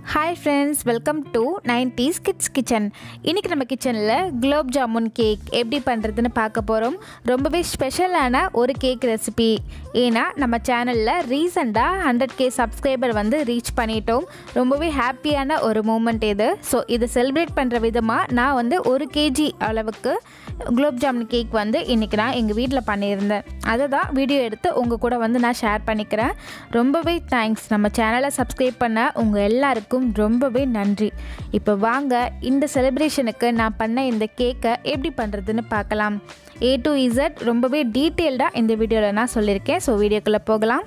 hi friends welcome to nineties kids kitchen இன்றைக்கி நம்ம கிச்சனில் குலோப் ஜாமுன் கேக் எப்படி பண்ணுறதுன்னு பார்க்க போகிறோம் ரொம்பவே ஸ்பெஷலான ஒரு கேக் ரெசிபி ஏன்னா நம்ம சேனலில் ரீசெண்டாக ஹண்ட்ரட் கே சப்ஸ்கிரைபர் வந்து ரீச் பண்ணிட்டோம் ரொம்பவே ஹாப்பியான ஒரு மூமெண்ட் இது ஸோ இதை செலிப்ரேட் பண்ணுற விதமாக நான் வந்து ஒரு கேஜி அளவுக்கு குலோப் ஜாமுன் கேக் வந்து இன்றைக்கி நான் எங்கள் வீட்டில் பண்ணியிருந்தேன் அதை தான் வீடியோ எடுத்து உங்கள் கூட வந்து நான் ஷேர் பண்ணிக்கிறேன் ரொம்பவே தேங்க்ஸ் நம்ம சேனலை சப்ஸ்கிரைப் பண்ண உங்கள் எல்லாருக்கும் ரொம்பவே நன்றி இப்போ வாங்க இந்த செலிப்ரேஷனுக்கு நான் பண்ண இந்த கேக்கை எப்படி பண்ணுறதுன்னு பார்க்கலாம் ஏ டு இசட் ரொம்பவே டீட்டெயில்டாக இந்த வீடியோவில் நான் சொல்லியிருக்கேன் ஸோ வீடியோக்குள்ளே போகலாம்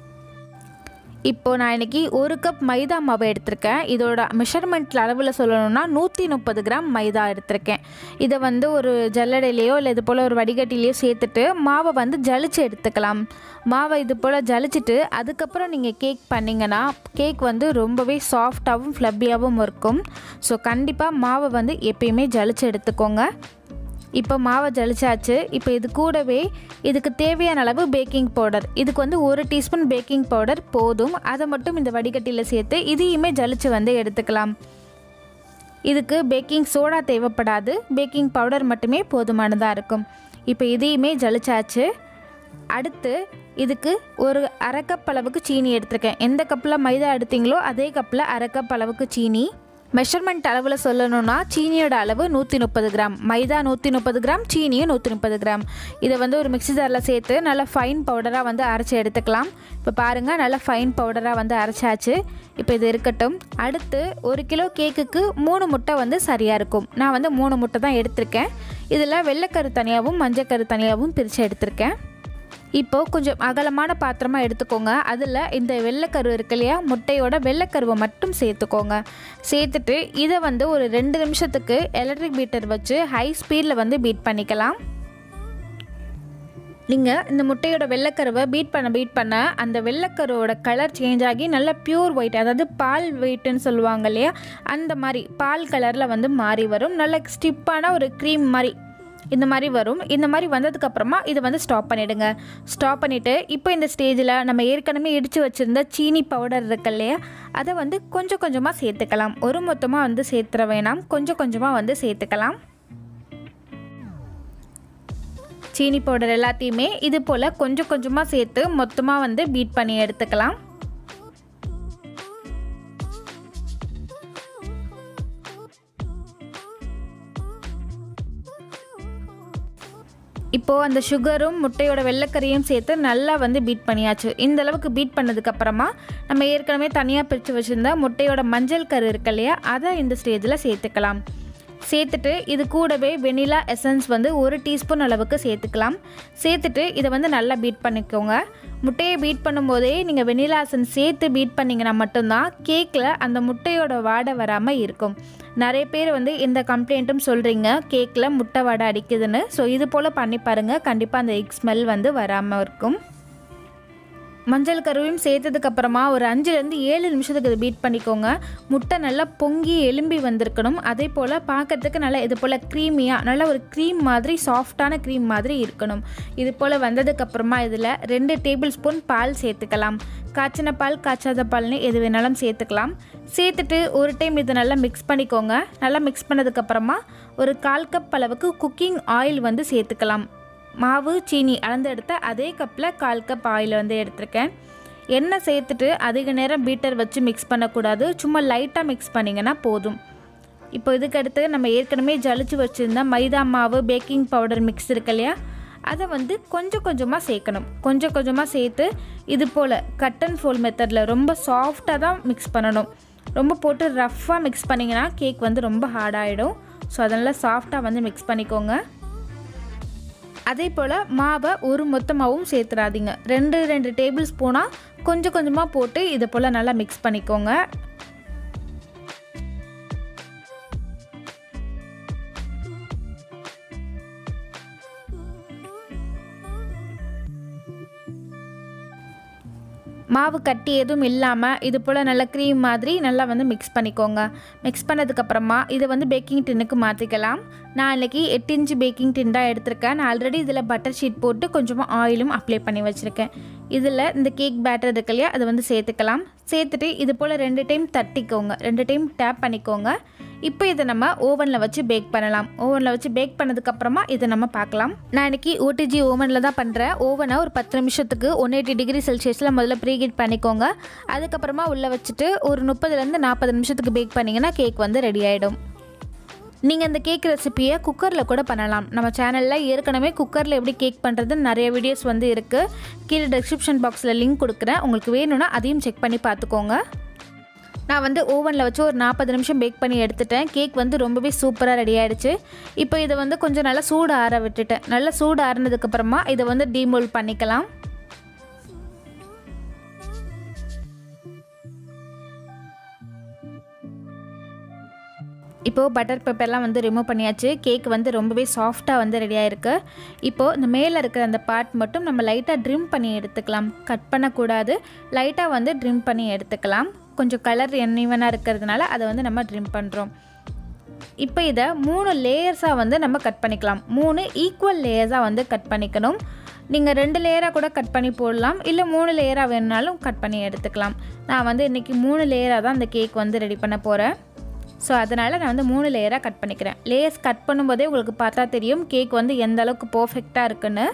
இப்போது நான் இன்றைக்கி ஒரு கப் மைதா மாவு எடுத்திருக்கேன் இதோட மெஷர்மெண்ட் அளவில் சொல்லணும்னா நூற்றி முப்பது கிராம் மைதா எடுத்திருக்கேன் இதை வந்து ஒரு ஜல்லடையிலையோ இல்லை இது போல் ஒரு வடிகட்டிலையோ சேர்த்துட்டு மாவை வந்து ஜலிச்சு எடுத்துக்கலாம் மாவை இது போல் ஜலிச்சிட்டு அதுக்கப்புறம் நீங்கள் கேக் பண்ணிங்கன்னா கேக் வந்து ரொம்பவே சாஃப்டாகவும் ஃப்ளப்பியாகவும் இருக்கும் ஸோ கண்டிப்பாக மாவை வந்து எப்பயுமே ஜலிச்சு எடுத்துக்கோங்க இப்போ மாவை ஜலிச்சாச்சு இப்போ இது கூடவே இதுக்கு தேவையான அளவு பேக்கிங் பவுடர் இதுக்கு வந்து ஒரு டீஸ்பூன் பேக்கிங் பவுடர் போதும் அதை மட்டும் இந்த வடிகட்டியில் சேர்த்து இதையுமே ஜலிச்சு வந்து எடுத்துக்கலாம் இதுக்கு பேக்கிங் சோடா தேவைப்படாது பேக்கிங் பவுடர் மட்டுமே போதுமானதாக இருக்கும் இப்போ இதையுமே ஜலிச்சாச்சு அடுத்து இதுக்கு ஒரு அரை கப் அளவுக்கு சீனி எடுத்திருக்கேன் எந்த கப்பில் மைதா எடுத்தீங்களோ அதே கப்பில் அரை கப் அளவுக்கு சீனி மெஷர்மெண்ட் அளவில் சொல்லணும்னா சீனியோட அளவு நூற்றி முப்பது கிராம் மைதா நூற்றி முப்பது கிராம் சீனியும் நூற்றி முப்பது கிராம் இதை வந்து ஒரு மிக்ஸி ஜாரில் சேர்த்து நல்லா ஃபைன் பவுடராக வந்து அரைச்சி எடுத்துக்கலாம் இப்போ பாருங்கள் நல்லா ஃபைன் பவுடராக வந்து அரைச்சாச்சு இப்போ இது இருக்கட்டும் அடுத்து ஒரு கிலோ கேக்குக்கு மூணு முட்டை வந்து சரியாக இருக்கும் நான் வந்து மூணு முட்டை தான் எடுத்திருக்கேன் இதில் வெள்ளைக்கரு தனியாகவும் மஞ்சக்கரு தனியாகவும் பிரித்து எடுத்திருக்கேன் இப்போது கொஞ்சம் அகலமான பாத்திரமாக எடுத்துக்கோங்க அதில் இந்த வெள்ளைக்கரு இருக்கு இல்லையா முட்டையோட வெள்ளைக்கருவை மட்டும் சேர்த்துக்கோங்க சேர்த்துட்டு இதை வந்து ஒரு ரெண்டு நிமிஷத்துக்கு எலக்ட்ரிக் பீட்டர் வச்சு ஹை ஸ்பீடில் வந்து பீட் பண்ணிக்கலாம் நீங்கள் இந்த முட்டையோட வெள்ளைக்கருவை பீட் பண்ண பீட் பண்ண அந்த வெள்ளைக்கருவோட கலர் சேஞ்ச் ஆகி நல்ல பியூர் ஒயிட் அதாவது பால் ஒயிட்டுன்னு சொல்லுவாங்க இல்லையா அந்த மாதிரி பால் கலரில் வந்து மாறி வரும் நல்ல ஸ்டிப்பான ஒரு க்ரீம் மாதிரி இந்த மாதிரி வரும் இந்த மாதிரி வந்ததுக்கப்புறமா இதை வந்து ஸ்டாப் பண்ணிவிடுங்க ஸ்டாப் பண்ணிவிட்டு இப்போ இந்த ஸ்டேஜில் நம்ம ஏற்கனவே இடித்து வச்சுருந்த சீனி பவுடர் இருக்கு இல்லையா அதை வந்து கொஞ்சம் கொஞ்சமாக சேர்த்துக்கலாம் ஒரு மொத்தமாக வந்து சேர்த்துற வேணாம் கொஞ்சம் கொஞ்சமாக வந்து சேர்த்துக்கலாம் சீனி பவுடர் எல்லாத்தையுமே இது போல் கொஞ்சம் கொஞ்சமாக சேர்த்து மொத்தமாக வந்து பீட் பண்ணி எடுத்துக்கலாம் இப்போது அந்த சுகரும் முட்டையோட வெள்ளைக்கறியும் சேர்த்து நல்லா வந்து பீட் பண்ணியாச்சு இந்த அளவுக்கு பீட் பண்ணதுக்கப்புறமா நம்ம ஏற்கனவே தனியாக பிரித்து வச்சுருந்த முட்டையோட மஞ்சள் கரு இருக்கு இல்லையா அதை இந்த ஸ்டேஜில் சேர்த்துக்கலாம் சேர்த்துட்டு இது கூடவே வெனிலா எசன்ஸ் வந்து ஒரு டீஸ்பூன் அளவுக்கு சேர்த்துக்கலாம் சேர்த்துட்டு இதை வந்து நல்லா பீட் பண்ணிக்கோங்க முட்டையை பீட் பண்ணும்போதே நீங்கள் வெனிலா எசன்ஸ் சேர்த்து பீட் பண்ணிங்கன்னா மட்டும்தான் கேக்கில் அந்த முட்டையோட வாடை வராமல் இருக்கும் நிறைய பேர் வந்து இந்த கம்ப்ளைண்ட்டும் சொல்கிறீங்க கேக்கில் முட்டை வாடை அடிக்குதுன்னு ஸோ இது போல் பண்ணி பாருங்கள் கண்டிப்பாக அந்த எக் ஸ்மெல் வந்து வராமல் இருக்கும் மஞ்சள் கருவையும் சேர்த்ததுக்கப்புறமா ஒரு அஞ்சுலேருந்து ஏழு நிமிஷத்துக்கு இது பீட் பண்ணிக்கோங்க முட்டை நல்லா பொங்கி எலும்பி வந்திருக்கணும் அதே போல் பார்க்கறதுக்கு நல்லா இது போல் க்ரீமியாக நல்லா ஒரு க்ரீம் மாதிரி சாஃப்டான க்ரீம் மாதிரி இருக்கணும் இது போல் வந்ததுக்கப்புறமா இதில் ரெண்டு டேபிள் ஸ்பூன் பால் சேர்த்துக்கலாம் காய்ச்சின பால் காய்ச்சாத பால்னு எது வேணாலும் சேர்த்துக்கலாம் சேர்த்துட்டு ஒரு டைம் இதை நல்லா மிக்ஸ் பண்ணிக்கோங்க நல்லா மிக்ஸ் பண்ணதுக்கப்புறமா ஒரு கால் கப் அளவுக்கு குக்கிங் ஆயில் வந்து சேர்த்துக்கலாம் மாவு சீனி அளந்து எடுத்த அதே கப்பில் கால் கப் ஆயில் வந்து எடுத்திருக்கேன் எண்ணெய் சேர்த்துட்டு அதிக நேரம் பீட்டர் வச்சு மிக்ஸ் பண்ணக்கூடாது சும்மா லைட்டாக மிக்ஸ் பண்ணிங்கன்னா போதும் இப்போ இதுக்கு அடுத்து நம்ம ஏற்கனவே ஜலிச்சு வச்சுருந்த மைதா மாவு பேக்கிங் பவுடர் மிக்ஸ் இருக்கு இல்லையா அதை வந்து கொஞ்சம் கொஞ்சமாக சேர்க்கணும் கொஞ்சம் கொஞ்சமாக சேர்த்து இது போல் கட் அண்ட் ஃபோல் மெத்தடில் ரொம்ப சாஃப்டாக தான் மிக்ஸ் பண்ணணும் ரொம்ப போட்டு ரஃப்பாக மிக்ஸ் பண்ணிங்கன்னா கேக் வந்து ரொம்ப ஹார்டாகிடும் ஸோ அதனால் சாஃப்டாக வந்து மிக்ஸ் பண்ணிக்கோங்க அதே போல் மாவை ஒரு மொத்தமாகவும் சேர்த்துடாதீங்க ரெண்டு ரெண்டு டேபிள் ஸ்பூனாக கொஞ்சம் கொஞ்சமாக போட்டு இதை போல் நல்லா மிக்ஸ் பண்ணிக்கோங்க மாவு கட்டி எதுவும் இல்லாமல் இது போல் நல்லா க்ரீம் மாதிரி நல்லா வந்து மிக்ஸ் பண்ணிக்கோங்க மிக்ஸ் பண்ணதுக்கப்புறமா இதை வந்து பேக்கிங் டின்னுக்கு மாற்றிக்கலாம் நான் இன்றைக்கி எட்டு இன்ச்சு பேக்கிங் டின் தான் எடுத்திருக்கேன் நான் ஆல்ரெடி இதில் பட்டர் ஷீட் போட்டு கொஞ்சமாக ஆயிலும் அப்ளை பண்ணி வச்சுருக்கேன் இதில் இந்த கேக் பேட்டர் இருக்கு இல்லையா அதை வந்து சேர்த்துக்கலாம் சேர்த்துட்டு இது போல் ரெண்டு டைம் தட்டிக்கோங்க ரெண்டு டைம் டேப் பண்ணிக்கோங்க இப்போ இதை நம்ம ஓவனில் வச்சு பேக் பண்ணலாம் ஓவனில் வச்சு பேக் பண்ணதுக்கப்புறமா இதை நம்ம பார்க்கலாம் நான் இன்றைக்கி ஓடிஜி ஓவனில் தான் பண்ணுறேன் ஓவனை ஒரு பத்து நிமிஷத்துக்கு ஒன் எயிட்டி டிகிரி செல்சியஸில் முதல்ல ப்ரீஹீட் பண்ணிக்கோங்க அதுக்கப்புறமா உள்ளே வச்சுட்டு ஒரு முப்பதுலேருந்து நாற்பது நிமிஷத்துக்கு பேக் பண்ணிங்கன்னா கேக் வந்து ரெடி ஆகிடும் நீங்கள் இந்த கேக் ரெசிப்பியை குக்கரில் கூட பண்ணலாம் நம்ம சேனலில் ஏற்கனவே குக்கரில் எப்படி கேக் பண்ணுறதுன்னு நிறைய வீடியோஸ் வந்து இருக்குது கீழே டிஸ்கிரிப்ஷன் பாக்ஸில் லிங்க் கொடுக்குறேன் உங்களுக்கு வேணும்னா அதையும் செக் பண்ணி பார்த்துக்கோங்க நான் வந்து ஓவனில் வச்சு ஒரு நாற்பது நிமிஷம் பேக் பண்ணி எடுத்துட்டேன் கேக் வந்து ரொம்பவே சூப்பராக ரெடி ஆகிடுச்சு இப்போ இதை வந்து கொஞ்சம் நல்லா சூடு ஆற விட்டுட்டேன் நல்லா சூடு ஆறினதுக்கப்புறமா இதை வந்து டீமோல் பண்ணிக்கலாம் இப்போது பட்டர் பேப்பர்லாம் வந்து ரிமூவ் பண்ணியாச்சு கேக் வந்து ரொம்பவே சாஃப்டாக வந்து ரெடி ஆகிருக்கு இப்போது இந்த மேலே இருக்கிற அந்த பார்ட் மட்டும் நம்ம லைட்டாக ட்ரிம் பண்ணி எடுத்துக்கலாம் கட் பண்ணக்கூடாது லைட்டாக வந்து ட்ரிம் பண்ணி எடுத்துக்கலாம் கொஞ்சம் கலர் எண்ணெய்வனாக இருக்கிறதுனால அதை வந்து நம்ம ட்ரிம் பண்ணுறோம் இப்போ இதை மூணு லேயர்ஸாக வந்து நம்ம கட் பண்ணிக்கலாம் மூணு ஈக்குவல் லேயர்ஸாக வந்து கட் பண்ணிக்கணும் நீங்கள் ரெண்டு லேயராக கூட கட் பண்ணி போடலாம் இல்லை மூணு லேயராக வேணுனாலும் கட் பண்ணி எடுத்துக்கலாம் நான் வந்து இன்றைக்கி மூணு லேயராக தான் இந்த கேக் வந்து ரெடி பண்ண போகிறேன் ஸோ அதனால் நான் வந்து மூணு லேயராக கட் பண்ணிக்கிறேன் லேயர்ஸ் கட் பண்ணும்போதே உங்களுக்கு பார்த்தா தெரியும் கேக் வந்து எந்த அளவுக்கு பர்ஃபெக்டாக இருக்குன்னு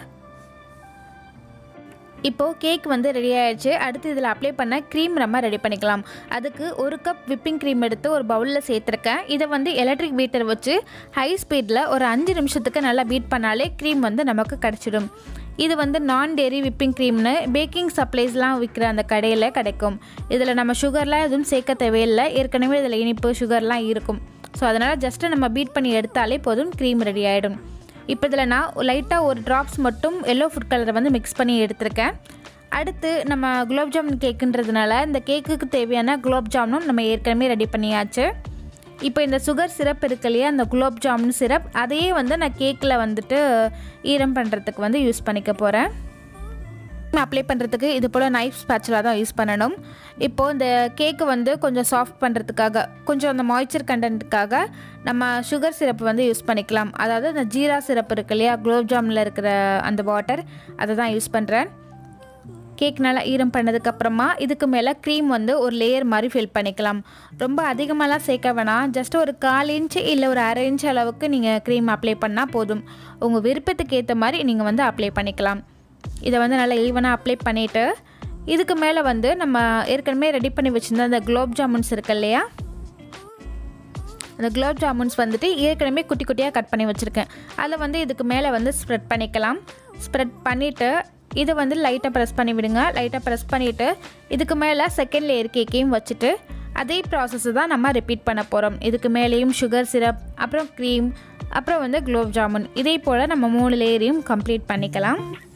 இப்போது கேக் வந்து ரெடி ஆயிடுச்சு அடுத்து இதில் அப்ளை பண்ண க்ரீம் நம்ம ரெடி பண்ணிக்கலாம் அதுக்கு ஒரு கப் விப்பிங் க்ரீம் எடுத்து ஒரு பவுலில் சேர்த்துருக்கேன் இதை வந்து எலக்ட்ரிக் பீட்டர் வச்சு ஹை ஸ்பீடில் ஒரு அஞ்சு நிமிஷத்துக்கு நல்லா பீட் பண்ணாலே க்ரீம் வந்து நமக்கு கிடச்சிடும் இது வந்து நான் டெரி விப்பிங் க்ரீம்னு பேக்கிங் சப்ளைஸ்லாம் விற்கிற அந்த கடையில் கிடைக்கும் இதில் நம்ம சுகர்லாம் எதுவும் சேர்க்க தேவையில்லை ஏற்கனவே இதில் இனிப்பு சுகர்லாம் இருக்கும் ஸோ அதனால் ஜஸ்ட்டு நம்ம பீட் பண்ணி எடுத்தாலே போதும் க்ரீம் ரெடி ஆகிடும் இப்போ இதில் நான் லைட்டாக ஒரு ட்ராப்ஸ் மட்டும் எல்லோ ஃபுட் கலரை வந்து மிக்ஸ் பண்ணி எடுத்திருக்கேன் அடுத்து நம்ம குலோப் ஜாமுன் கேக்குன்றதுனால இந்த கேக்குக்கு தேவையான குலோப் ஜாமுனும் நம்ம ஏற்கனவே ரெடி பண்ணியாச்சு இப்போ இந்த சுகர் சிரப் இருக்கு இல்லையா அந்த குலோப் ஜாமுன் சிரப் அதையே வந்து நான் கேக்கில் வந்துட்டு ஈரம் பண்ணுறதுக்கு வந்து யூஸ் பண்ணிக்க போகிறேன் அப்ளை பண்ணுறதுக்கு இது போல் நைஃப் ஸ்பேச்சலாக தான் யூஸ் பண்ணணும் இப்போது இந்த கேக்கு வந்து கொஞ்சம் சாஃப்ட் பண்ணுறதுக்காக கொஞ்சம் அந்த மாய்ச்சர் கண்டென்ட்டுக்காக நம்ம சுகர் சிரப் வந்து யூஸ் பண்ணிக்கலாம் அதாவது இந்த ஜீரா சிரப் இருக்கு இல்லையா குலோப் ஜாமுனில் இருக்கிற அந்த வாட்டர் அதை தான் யூஸ் பண்ணுறேன் கேக் நல்லா ஈரம் பண்ணதுக்கப்புறமா இதுக்கு மேலே க்ரீம் வந்து ஒரு லேயர் மாதிரி ஃபில் பண்ணிக்கலாம் ரொம்ப அதிகமாகலாம் சேர்க்க வேணாம் ஜஸ்ட் ஒரு கால் இன்ச்சு இல்லை ஒரு அரை இன்ச் அளவுக்கு நீங்கள் க்ரீம் அப்ளை பண்ணால் போதும் உங்கள் விருப்பத்துக்கு ஏற்ற மாதிரி நீங்கள் வந்து அப்ளை பண்ணிக்கலாம் இதை வந்து நல்லா ஈவனாக அப்ளை பண்ணிவிட்டு இதுக்கு மேலே வந்து நம்ம ஏற்கனவே ரெடி பண்ணி வச்சுருந்த அந்த குலோப் ஜாமுன்ஸ் இருக்கு இல்லையா அந்த குலோப் ஜாமுன்ஸ் வந்துட்டு ஏற்கனவே குட்டி குட்டியாக கட் பண்ணி வச்சுருக்கேன் அதை வந்து இதுக்கு மேலே வந்து ஸ்ப்ரெட் பண்ணிக்கலாம் ஸ்ப்ரெட் பண்ணிவிட்டு இதை வந்து லைட்டாக ப்ரெஸ் பண்ணி விடுங்க லைட்டாக ப்ரெஸ் பண்ணிவிட்டு இதுக்கு மேலே செகண்ட் லேயர் கேக்கையும் வச்சுட்டு அதே ப்ராசஸ் தான் நம்ம ரிப்பீட் பண்ண போகிறோம் இதுக்கு மேலேயும் சுகர் சிரப் அப்புறம் க்ரீம் அப்புறம் வந்து குலோப் ஜாமுன் இதே போல் நம்ம மூணு லேயரையும் கம்ப்ளீட் பண்ணிக்கலாம்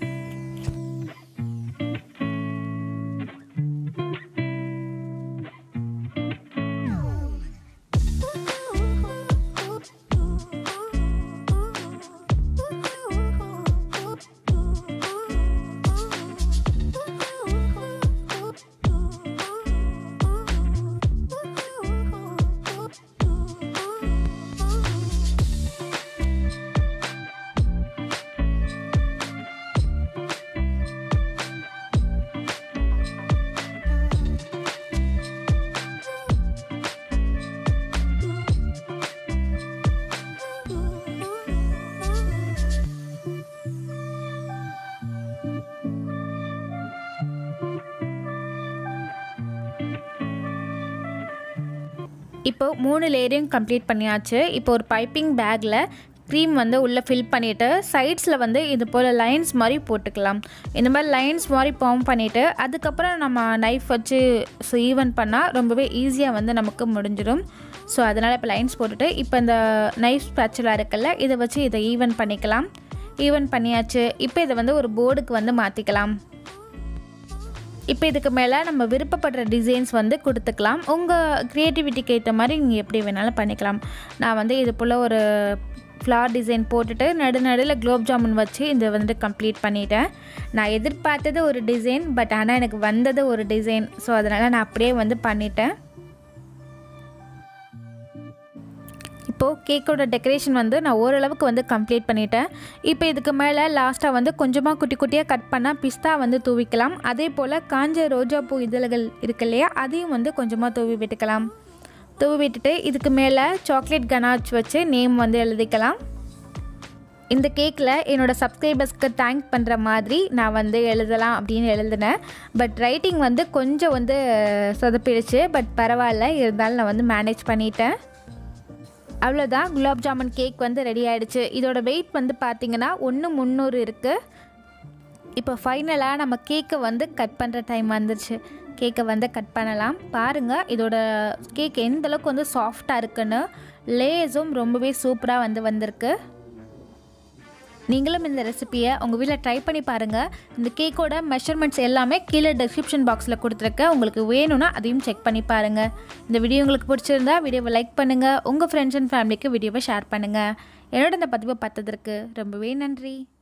இப்போ மூணு லேயரையும் கம்ப்ளீட் பண்ணியாச்சு இப்போ ஒரு பைப்பிங் பேக்கில் க்ரீம் வந்து உள்ளே ஃபில் பண்ணிவிட்டு சைட்ஸில் வந்து இது போல் லைன்ஸ் மாதிரி போட்டுக்கலாம் இந்த மாதிரி லைன்ஸ் மாதிரி ஃபார்ம் பண்ணிவிட்டு அதுக்கப்புறம் நம்ம நைஃப் வச்சு ஈவன் பண்ணால் ரொம்பவே ஈஸியாக வந்து நமக்கு முடிஞ்சிடும் ஸோ அதனால் இப்போ லைன்ஸ் போட்டுட்டு இப்போ இந்த நைஃப் ஸ்பேச்சுலாக இருக்குல்ல இதை வச்சு இதை ஈவன் பண்ணிக்கலாம் ஈவன் பண்ணியாச்சு இப்போ இதை வந்து ஒரு போர்டுக்கு வந்து மாற்றிக்கலாம் இப்போ இதுக்கு மேலே நம்ம விருப்பப்படுற டிசைன்ஸ் வந்து கொடுத்துக்கலாம் உங்கள் க்ரியேட்டிவிட்டிக்கு ஏற்ற மாதிரி நீங்கள் எப்படி வேணாலும் பண்ணிக்கலாம் நான் வந்து இது போல் ஒரு ஃப்ளார் டிசைன் போட்டுட்டு நடு நடுவில் குலோப் ஜாமுன் வச்சு இதை வந்துட்டு கம்ப்ளீட் பண்ணிட்டேன் நான் எதிர்பார்த்தது ஒரு டிசைன் பட் ஆனால் எனக்கு வந்தது ஒரு டிசைன் ஸோ அதனால் நான் அப்படியே வந்து பண்ணிட்டேன் இப்போ இப்போது கேக்கோட டெக்கரேஷன் வந்து நான் ஓரளவுக்கு வந்து கம்ப்ளீட் பண்ணிட்டேன் இப்போ இதுக்கு மேலே லாஸ்ட்டாக வந்து கொஞ்சமாக குட்டி குட்டியாக கட் பண்ணால் பிஸ்தா வந்து தூவிக்கலாம் அதே போல் காஞ்ச ரோஜாப்பூ இதழ்கள் இருக்கு இல்லையா அதையும் வந்து கொஞ்சமாக தூவி விட்டுக்கலாம் தூவி விட்டுட்டு இதுக்கு மேலே சாக்லேட் கனாச் வச்சு நேம் வந்து எழுதிக்கலாம் இந்த கேக்கில் என்னோடய சப்ஸ்கிரைபர்ஸ்க்கு தேங்க் பண்ணுற மாதிரி நான் வந்து எழுதலாம் அப்படின்னு எழுதினேன் பட் ரைட்டிங் வந்து கொஞ்சம் வந்து சொதப்பிடுச்சு பட் பரவாயில்ல இருந்தாலும் நான் வந்து மேனேஜ் பண்ணிட்டேன் அவ்வளோதான் குலாப் ஜாமுன் கேக் வந்து ரெடி ஆகிடுச்சு இதோட வெயிட் வந்து பார்த்திங்கன்னா ஒன்று முந்நூறு இருக்குது இப்போ ஃபைனலாக நம்ம கேக்கை வந்து கட் பண்ணுற டைம் வந்துருச்சு கேக்கை வந்து கட் பண்ணலாம் பாருங்கள் இதோட கேக் எந்த அளவுக்கு வந்து சாஃப்டாக இருக்குன்னு லேஸும் ரொம்பவே சூப்பராக வந்து வந்திருக்கு நீங்களும் இந்த ரெசிப்பியை உங்கள் வீட்டில் ட்ரை பண்ணி பாருங்கள் இந்த கேக்கோட மெஷர்மெண்ட்ஸ் எல்லாமே கீழே டிஸ்கிரிப்ஷன் பாக்ஸில் கொடுத்துருக்கேன் உங்களுக்கு வேணும்னா அதையும் செக் பண்ணி பாருங்கள் இந்த வீடியோ உங்களுக்கு பிடிச்சிருந்தா வீடியோவை லைக் பண்ணுங்கள் உங்கள் ஃப்ரெண்ட்ஸ் அண்ட் ஃபேமிலிக்கு வீடியோவை ஷேர் பண்ணுங்கள் என்னோட இந்த பதிவை பார்த்ததற்கு ரொம்பவே நன்றி